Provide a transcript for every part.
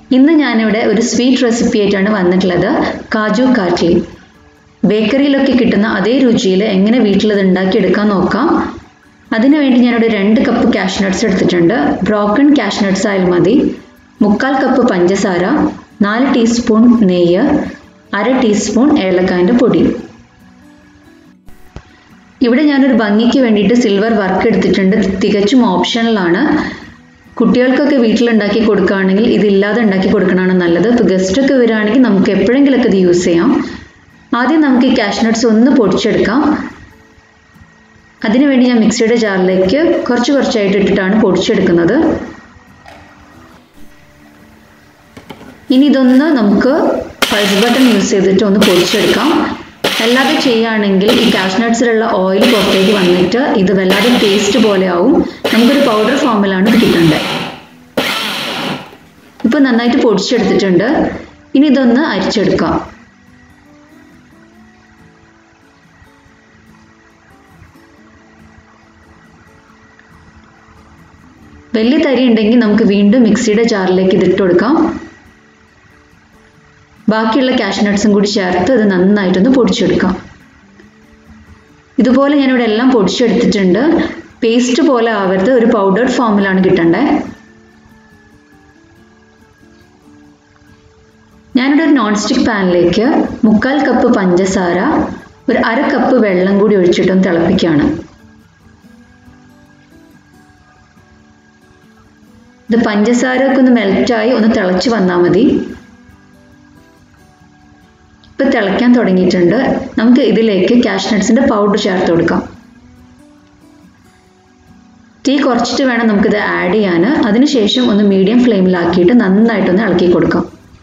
ഇന്ന് ഞാനിവിടെ ഒരു സ്വീറ്റ് റെസിപ്പി ആയിട്ടാണ് വന്നിട്ടുള്ളത് കാജു കാറ്റ്ലി ബേക്കറിയിലൊക്കെ കിട്ടുന്ന അതേ രുചിയിൽ എങ്ങനെ വീട്ടിലത് ഉണ്ടാക്കിയെടുക്കാൻ നോക്കാം അതിനുവേണ്ടി ഞാനിവിടെ രണ്ട് കപ്പ് കാഷ് നട്ട്സ് എടുത്തിട്ടുണ്ട് ബ്രോക്കൺ കാഷ് നട്ട്സ് ആയാലും മതി മുക്കാൽ കപ്പ് പഞ്ചസാര നാല് ടീസ്പൂൺ നെയ്യ് അര ടീസ്പൂൺ ഏലക്കായൻ്റെ പൊടി ഇവിടെ ഞാനൊരു ഭംഗിക്ക് വേണ്ടിയിട്ട് സിൽവർ വർക്ക് എടുത്തിട്ടുണ്ട് തികച്ചും ഓപ്ഷണലാണ് കുട്ടികൾക്കൊക്കെ വീട്ടിലുണ്ടാക്കി കൊടുക്കുകയാണെങ്കിൽ ഇതില്ലാതെ ഉണ്ടാക്കി കൊടുക്കണതാണ് നല്ലത് ഇപ്പോൾ ഗസ്റ്റൊക്കെ വരികയാണെങ്കിൽ നമുക്ക് എപ്പോഴെങ്കിലൊക്കെ ഇത് യൂസ് ചെയ്യാം ആദ്യം നമുക്ക് ഈ കാഷ് നട്ട്സ് ഒന്ന് പൊടിച്ചെടുക്കാം അതിനുവേണ്ടി ഞാൻ മിക്സിയുടെ ജാറിലേക്ക് കുറച്ച് കുറച്ചായിട്ട് ഇട്ടിട്ടാണ് പൊടിച്ചെടുക്കുന്നത് ഇനി ഇതൊന്ന് നമുക്ക് പൾസ് ബട്ടൺ യൂസ് ചെയ്തിട്ട് ഒന്ന് പൊടിച്ചെടുക്കാം അല്ലാതെ ചെയ്യുകയാണെങ്കിൽ ഈ കാഷ് നട്ട്സിലുള്ള ഓയിൽ പുറത്തേക്ക് വന്നിട്ട് ഇത് വല്ലാതെ പേസ്റ്റ് പോലെ ആവും നമുക്കൊരു പൗഡർ ഫോമിലാണ് ഇത് കിട്ടേണ്ടത് ഇപ്പൊ നന്നായിട്ട് പൊടിച്ചെടുത്തിട്ടുണ്ട് ഇനി ഇതൊന്ന് അരിച്ചെടുക്കാം വലിയ തരി ഉണ്ടെങ്കിൽ നമുക്ക് വീണ്ടും മിക്സിയുടെ ജാറിലേക്ക് ഇതിട്ട് കൊടുക്കാം ബാക്കിയുള്ള കാഷ് നട്ട്സും കൂടി ചേർത്ത് ഇത് നന്നായിട്ടൊന്ന് പൊടിച്ചെടുക്കാം ഇതുപോലെ ഞാനിവിടെ എല്ലാം പൊടിച്ചെടുത്തിട്ടുണ്ട് പേസ്റ്റ് പോലെ ആവരുത് ഒരു പൗഡേർഡ് ഫോമിലാണ് കിട്ടേണ്ടത് ഞാനിവിടെ ഒരു നോൺ സ്റ്റിക്ക് പാനിലേക്ക് മുക്കാൽ കപ്പ് പഞ്ചസാര ഒരു അര കപ്പ് വെള്ളം കൂടി ഒഴിച്ചിട്ടൊന്ന് തിളപ്പിക്കുകയാണ് ഇത് പഞ്ചസാര ഒക്കെ ഒന്ന് മെൽറ്റായി ഒന്ന് തിളച്ച് വന്നാൽ മതി ഇപ്പം തിളയ്ക്കാൻ തുടങ്ങിയിട്ടുണ്ട് നമുക്ക് ഇതിലേക്ക് കാഷ് നട്ട്സിൻ്റെ പൗഡർ ചേർത്ത് കൊടുക്കാം തീ കുറച്ചിട്ട് വേണം നമുക്കിത് ആഡ് ചെയ്യാൻ അതിനുശേഷം ഒന്ന് മീഡിയം ഫ്ലെയിമിലാക്കിയിട്ട് നന്നായിട്ടൊന്ന് ഇളക്കി കൊടുക്കാം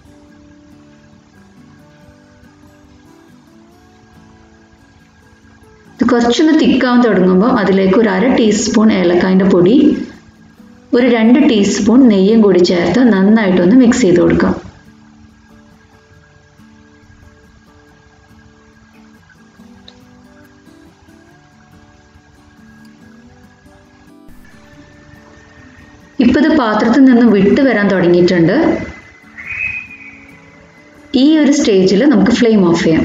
ഇത് കുറച്ചൊന്ന് തിക്കാവാൻ തുടങ്ങുമ്പോൾ അതിലേക്ക് ഒരു അര ടീസ്പൂൺ ഏലക്കായൻ്റെ പൊടി ഒരു രണ്ട് ടീസ്പൂൺ നെയ്യും കൂടി ചേർത്ത് നന്നായിട്ടൊന്ന് മിക്സ് ചെയ്ത് കൊടുക്കാം ഇപ്പം ഇത് പാത്രത്തിൽ നിന്ന് വിട്ട് വരാൻ തുടങ്ങിയിട്ടുണ്ട് ഈ ഒരു സ്റ്റേജിൽ നമുക്ക് ഫ്ലെയിം ഓഫ് ചെയ്യാം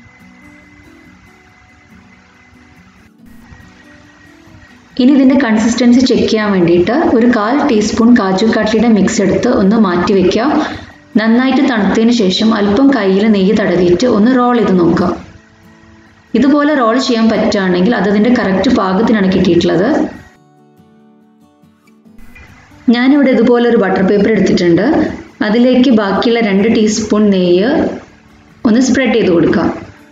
ഇനി ഇതിൻ്റെ കൺസിസ്റ്റൻസി ചെക്ക് ചെയ്യാൻ വേണ്ടിയിട്ട് ഒരു കാൽ ടീസ്പൂൺ കാജു കട്ലിയുടെ മിക്സ് എടുത്ത് ഒന്ന് മാറ്റി വെക്കുക നന്നായിട്ട് തണുത്തതിന് ശേഷം അല്പം കയ്യിൽ നെയ്യ് തടവിയിട്ട് ഒന്ന് റോൾ ചെയ്ത് നോക്കുക ഇതുപോലെ റോൾ ചെയ്യാൻ പറ്റുകയാണെങ്കിൽ അത് അതിൻ്റെ കറക്റ്റ് പാകത്തിനാണ് കിട്ടിയിട്ടുള്ളത് ഞാനിവിടെ ഇതുപോലെ ഒരു ബട്ടർ പേപ്പർ എടുത്തിട്ടുണ്ട് അതിലേക്ക് ബാക്കിയുള്ള രണ്ട് ടീസ്പൂൺ നെയ്യ് ഒന്ന് സ്പ്രെഡ് ചെയ്ത് കൊടുക്കാം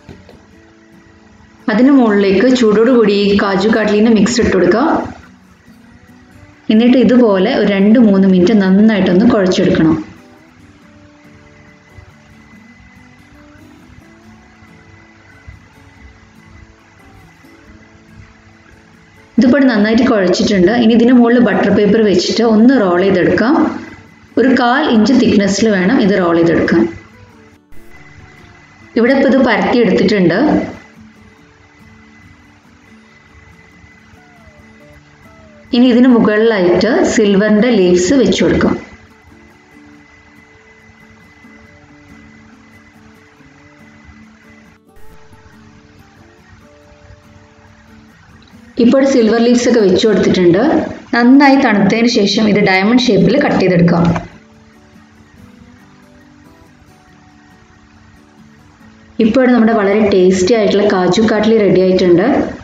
അതിന് മുകളിലേക്ക് ചൂടോടുകൂടി ഈ കാജു കാട്ട്ലീൻ്റെ മിക്സ് ഇട്ട് കൊടുക്കുക എന്നിട്ട് ഇതുപോലെ ഒരു രണ്ട് മൂന്ന് മിനിറ്റ് നന്നായിട്ടൊന്ന് കുഴച്ചെടുക്കണം ഇതിപ്പോൾ നന്നായിട്ട് കുഴച്ചിട്ടുണ്ട് ഇനി ഇതിന് മുകളിൽ ബട്ടർ പേപ്പർ വെച്ചിട്ട് ഒന്ന് റോൾ ചെയ്തെടുക്കാം ഒരു കാൽ ഇഞ്ച് തിക്നെസ്സിൽ വേണം ഇത് റോൾ ചെയ്തെടുക്കാൻ ഇവിടെ ഇപ്പോൾ ഇത് പരത്തി എടുത്തിട്ടുണ്ട് ഇനി ഇതിന് മുകളിലായിട്ട് സിൽവറിൻ്റെ ലീവ്സ് വെച്ച് കൊടുക്കാം ഇപ്പോൾ സിൽവർ ലീവ്സ് ഒക്കെ വെച്ച് കൊടുത്തിട്ടുണ്ട് നന്നായി തണുത്തതിന് ശേഷം ഇത് ഡയമണ്ട് ഷേപ്പിൽ കട്ട് ചെയ്തെടുക്കാം ഇപ്പോൾ നമ്മുടെ വളരെ ടേസ്റ്റി ആയിട്ടുള്ള കാജു കാട്ട്ലി റെഡി ആയിട്ടുണ്ട്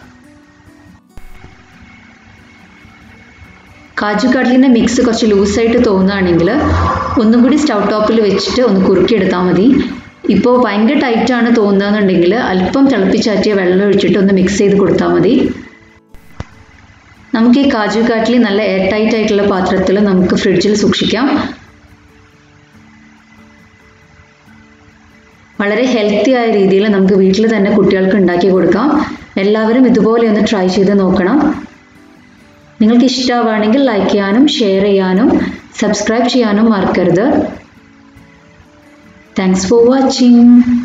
കാജു കട്ലിൻ്റെ മിക്സ് കുറച്ച് ലൂസായിട്ട് തോന്നുകയാണെങ്കിൽ ഒന്നും കൂടി സ്റ്റൗ ടോപ്പിൽ വെച്ചിട്ട് ഒന്ന് കുറുക്കിയെടുത്താൽ മതി ഇപ്പോൾ ഭയങ്കര ടൈറ്റാണ് തോന്നുകയെന്നുണ്ടെങ്കിൽ അല്പം തിളപ്പിച്ചാറ്റിയ വെള്ളം ഒഴിച്ചിട്ട് ഒന്ന് മിക്സ് ചെയ്ത് കൊടുത്താൽ മതി നമുക്ക് ഈ കാജു കാട്ട്ലി നല്ല എയർ ടൈറ്റ് ആയിട്ടുള്ള പാത്രത്തിൽ നമുക്ക് ഫ്രിഡ്ജിൽ സൂക്ഷിക്കാം വളരെ ഹെൽത്തി ആയ രീതിയിൽ നമുക്ക് വീട്ടിൽ തന്നെ കുട്ടികൾക്ക് ഉണ്ടാക്കി കൊടുക്കാം എല്ലാവരും ഇതുപോലെ ഒന്ന് ട്രൈ ചെയ്ത് നോക്കണം നിങ്ങൾക്ക് ഇഷ്ടമാവുകയാണെങ്കിൽ ലൈക്ക് ചെയ്യാനും ഷെയർ ചെയ്യാനും സബ്സ്ക്രൈബ് ചെയ്യാനും മറക്കരുത് താങ്ക്സ് ഫോർ വാച്ചിങ്